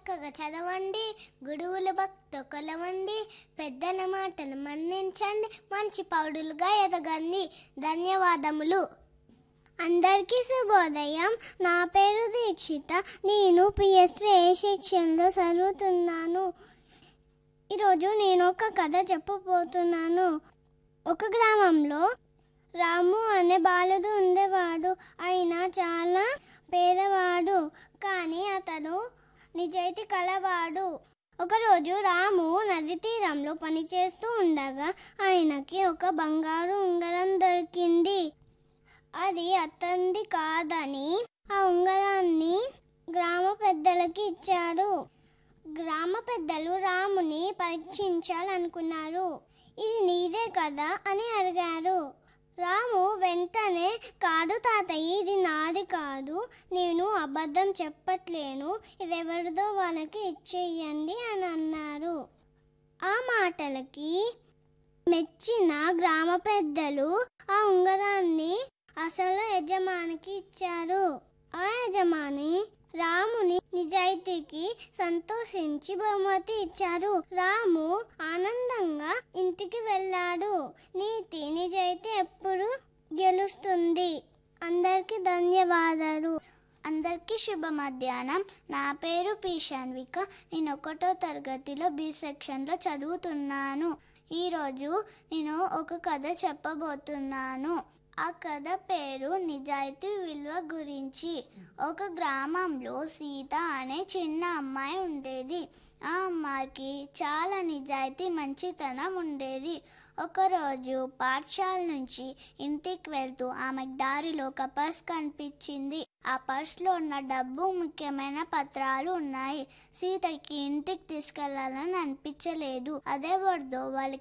చక్కగా చదవండి గురువుల భక్త కొలవండి పెద్దల మాటలు మన్నించండి మంచి పౌరులుగా ఎదగండి ధన్యవాదములు అందరికీ శుభోదయం నా పేరు దీక్షిత నేను పిఎస్సి ఏ సెక్షన్లో చదువుతున్నాను ఈరోజు నేను ఒక కథ చెప్పబోతున్నాను ఒక గ్రామంలో రాము అనే బాలుడు ఉండేవాడు ఆయన చాలా పేదవాడు కానీ అతను నిజాయితీ కలవాడు ఒకరోజు రాము నది తీరంలో పనిచేస్తూ ఉండగా ఆయనకి ఒక బంగారు ఉంగరం దొరికింది అది అతనిది కాదని ఆ ఉంగరాన్ని గ్రామ పెద్దలకి ఇచ్చాడు గ్రామ పెద్దలు రాముని పరీక్షించాలనుకున్నారు ఇది నీదే కదా అని అడిగారు రాము వెంటనే కాదు తాతయ్య ఇది నాది కాదు నేను అబద్ధం చెప్పట్లేను ఇది ఎవరిదో వాళ్ళకి ఇచ్చేయండి అని అన్నారు ఆ మాటలకి మెచ్చిన గ్రామ పెద్దలు ఆ ఉంగరాన్ని అసలు యజమానికి ఇచ్చారు ఆ యజమాని రాముని నిజాయితీకి సంతోషించి బహుమతి ఇచ్చారు రాము ఆనందంగా ఇంటికి వెళ్ళాడు నీతి నిజాయితీ ఎప్పుడు గెలుస్తుంది అందరికీ ధన్యవాదాలు అందరికీ శుభ మధ్యాహ్నం నా పేరు పి షాన్విక నేను ఒకటో తరగతిలో బి సెక్షన్లో చదువుతున్నాను ఈరోజు నేను ఒక కథ చెప్పబోతున్నాను ఆ కథ పేరు నిజాయితీ విలువ గురించి ఒక గ్రామంలో సీత అనే చిన్న అమ్మాయి ఉండేది ఆ అమ్మాయికి చాలా నిజాయితీ మంచితనం ఉండేది ఒకరోజు పాఠశాల నుంచి ఇంటికి వెళ్తూ ఆమెకు దారిలో ఒక పర్స్ కనిపించింది ఆ పర్స్లో ఉన్న డబ్బు ముఖ్యమైన పత్రాలు ఉన్నాయి సీతకి ఇంటికి తీసుకెళ్లాలని అనిపించలేదు అదే వరదో వాళ్ళ